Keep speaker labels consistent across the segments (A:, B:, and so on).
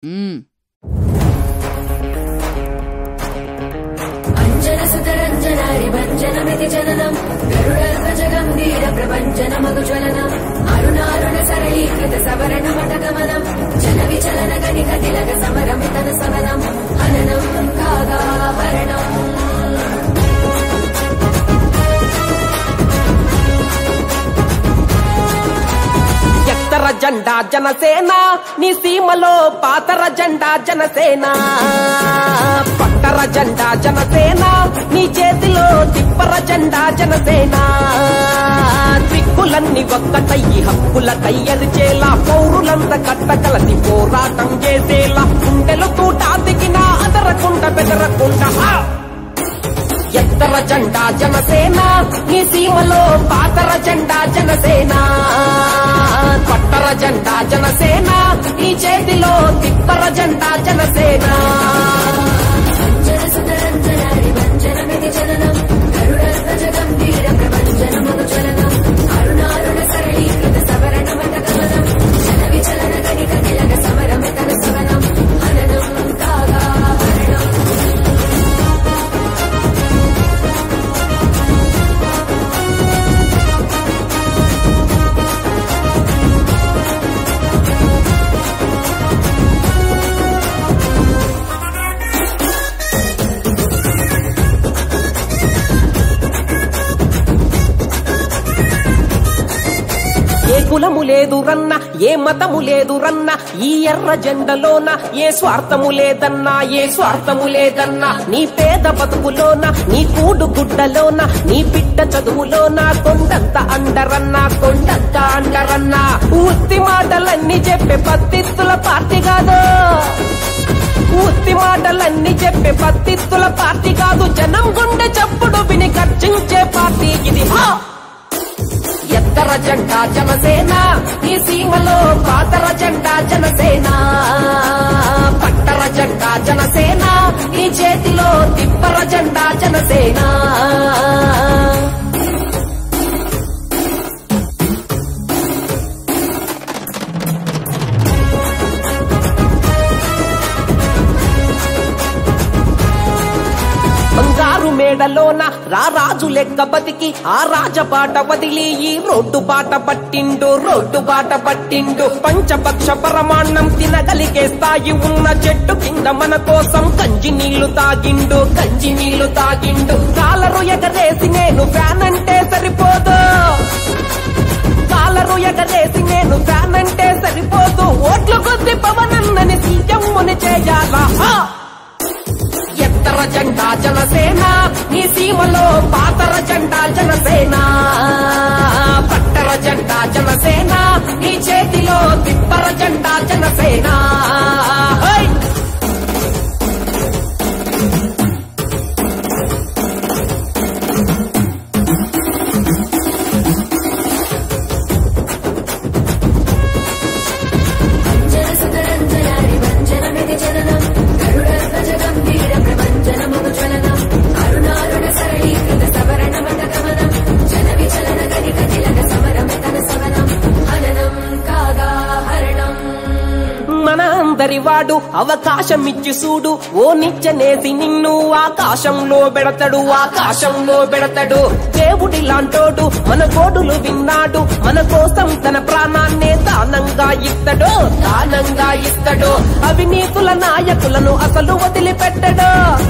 A: మ్మ్.
B: అంజనసుతరంజనారి భంజనమితి జననం గరుడర్వజగంభీర ప్రపంచనమగుజ్వలనం అరుణారుణ సరళీకృత సవరణ మటగమనం జన విచలన గణిక తిలక సమరమితన సవనం హననం కాగాభరణం
C: ఎత్తర జెండా జనసేన నీ సీమలో పాతర జెండా జనసేన పట్టర జెండా జనసేన నీ చేతిలో తిప్పర జెండా జనసేన దిక్కులన్నీ ఒక్కటయ్యి హక్కుల కయ్యరిచేలా పౌరులంత కట్టకలసి పోరాటం చేసేలా గుండెలు తూట దిగినా అదరకుండా బెదరకుండా హా! ఎత్తర జెండా జనసేన ఈ సీమలో పాతర జెండా జనసేన పట్టర జెండా జనసేన ఈ చేతిలో తిప్పర జెండా జనసేన
B: అంజనసుతరంజనారి భంజనమితి జననం గరుడర్వజగంభీర ప్రపంచనమగుజ్వలనం అరుణారుణ సరళీకృత సవరణ మటగమనం జన విచలన గణిక తిలక సమరమితన సవనం హననం కాగాభరణం
C: ఏ కులము లేదు రన్న ఏ మతము లేదు రన్న ఈ ఎర్ర జెండలోన ఏ స్వార్థము లేదన్నా ఏ స్వార్థము లేదన్నా నీ పేద బతుకులోన నీ కూడు గుడ్డలోన నీ బిడ్డ చదువులోన కొండంత అండరన్నా కొండంత అండరన్నా ఉత్తి మాటలన్నీ చెప్పే పత్తిత్తుల పార్టీ కాదు ఉత్తి మాటలన్నీ చెప్పే పత్తిత్తుల పార్టీ కాదు జనం గుండె చప్పుడు విని గర్జించే పార్టీ ఇది హా ఎత్తర జెండా జనసేన ఈ సీమలో పాతర జెండా జనసేన పట్టర జెండా జనసేన ఈ చేతిలో తిప్పర జెండా జనసేన బంగారు మేడలోన రారాజు లెక్క బతికి ఆ రాజబాట వదిలి ఈ రోడ్డు బాట పట్టిండు రోడ్డు బాట పట్టిండు పంచపక్ష పరమాన్నం తినగలిగే స్థాయి ఉన్న చెట్టు కింద మన కోసం కంచి నీళ్లు తాగిండు కంచి నీళ్లు తాగిండు కాలరు ఎగరేసి నేను ఫ్యాన్ అంటే సరిపోదు కాలరు ఎగరేసి నేను ఫ్యాన్ అంటే సరిపోదు ఓట్ల కొద్ది పవనన్నని సీఎంని చేయాలా హా! ఎత్తర జెండా జనసేన ఈ సీమలో పాతర జెండా జనసేన పట్టర జెండా జనసేన ఈ చేతిలో తిప్పర జెండా జనసేన హై!
B: అంజనసుతరంజనారి భంజనమితి జననం గరుడర్వజగంభీర ప్రపంచనమగుజ్వలనం అరుణారుణ సరళీకృత సవరణ మటగమనం జన విచలన గణిక తిలక సమరమితన సవనం హననం కాగాభరణం
C: మన అందరి వాడు అవకాశం ఇచ్చి చూడు ఓ నిచ్చనేసి నిన్ను ఆకాశంలో పెడతాడు ఆకాశంలో పెడతాడు దేవుడి లాంటోడు మన గోడులు విన్నాడు మన కోసం తన ప్రాణాన్నే దానంగా ఇస్తాడు దానంగా ఇస్తాడు అవినీతుల నాయకులను అసలు వదిలిపెట్టడు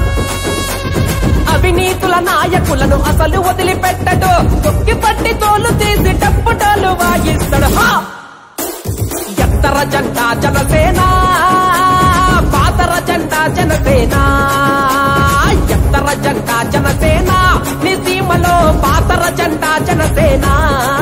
C: అవినీతుల నాయకులను అసలు వదిలిపెట్టడు తొక్కి పట్టి తోలు తీసి టప్పుటాలు వాయిస్తాడు హా ఎత్తర జెండా జనసేన పాతర జెండా జనసేన ఎత్తర జెండా జనసేన నీ సీమలో పాతర జెండా జనసేన